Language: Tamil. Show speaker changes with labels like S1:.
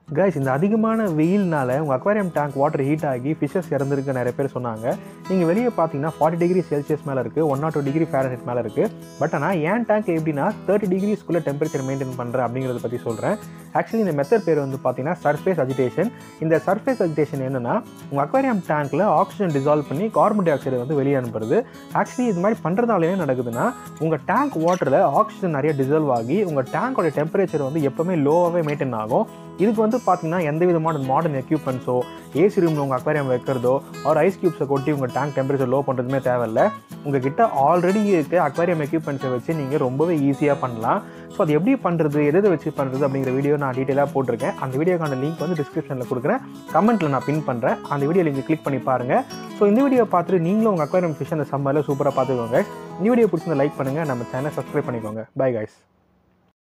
S1: கைஸ் இந்த அதிகமான வெயில்னால உங்கள் அக்வாரியம் டேங்க் வாட்டர் ஹீட் ஆகி ஃபிஷஸ் இறந்துருக்கு நிறைய பேர் சொன்னாங்க நீங்கள் வெளியே பார்த்தீங்கன்னா ஃபார்ட்டி டிகிரி செல்சியஸ் மேலே இருக்குது one naught two degree Fahrenheit மேலே இருக்குது பட் ஆனால் ஏன் டேங்க் எப்படின்னா தேர்ட்டி டிகிரிஸ்க்குள்ளே டெம்பரேச்சர் மெயின்டைன் பண்ணுறேன் அப்படிங்கிறத பற்றி சொல்கிறேன் ஆக்சுவலி இந்த மெத்தட் பேர் வந்து பார்த்தீங்கன்னா சர்ஃபேஸ் அஜிடேஷன் இந்த சர்ஃபேஸ் அஜிடேஷன் என்னன்னா உங்கள் அக்வாரியம் டேங்க்கில் ஆக்சிஜன் டிசால்வ் பண்ணி கார்பன் டை ஆக்சைடு வந்து வெளியே அனுப்புறது ஆக்சுவலி இது மாதிரி பண்ணுறதால என்ன நடக்குதுன்னா உங்கள் டேங்க் வாட்டரில் ஆக்சிஜன் நிறைய டிசால்வ் ஆகி உங்கள் டேங்கோட டெம்பரேச்சர் வந்து எப்போவுமே லோவாகவே மெயின்டைன் ஆகும் இதுக்கு வந்து பார்த்தீங்கன்னா எந்த விதமான மாடர்ன் எக்யூப்மெண்ட்ஸோ ஏசி ரூமில் உங்கள் அக்வாரியம் வைக்கிறதோ ஒரு ஐஸ் க்யூப்ஸை கொட்டி உங்கள் டேங்க் டெம்பரேச்சர் லோ பண்ணுறதுமே தேவையில்ல உங்கள் கிட்ட ஆல்ரெடி இருக்க அக்வாரியம் எக்யூப்மெண்ட்ஸை வச்சு நீங்கள் ரொம்பவே ஈஸியாக பண்ணலாம் ஸோ அது எப்படி பண்ணுறது எதை எதை வச்சு பண்ணுறது அப்படிங்கிற வீடியோ நான் டீட்டெயிலாக போட்டிருக்கேன் அந்த வீடியோக்கான லிங்க் வந்து டிஸ்கிரிப்ஷனில் கொடுக்குறேன் கமெண்ட்டில் நான் பின் பண்ணுறேன் அந்த வீடியோ லிங்க் கிளிக் பண்ணி பாருங்கள் ஸோ இந்த வீடியோ பார்த்துட்டு நீங்களும் உங்கள் அக்வாரியம் ஃபிஷ் அந்த சம்மரில் சூப்பராக பார்த்துக்கோங்க இந்த வீடியோ பிடிச்சிருந்த லைக் பண்ணுங்கள் நம்ம சேனல் சப்ஸ்கிரைப் பண்ணிக்கோங்க பை கைஸ்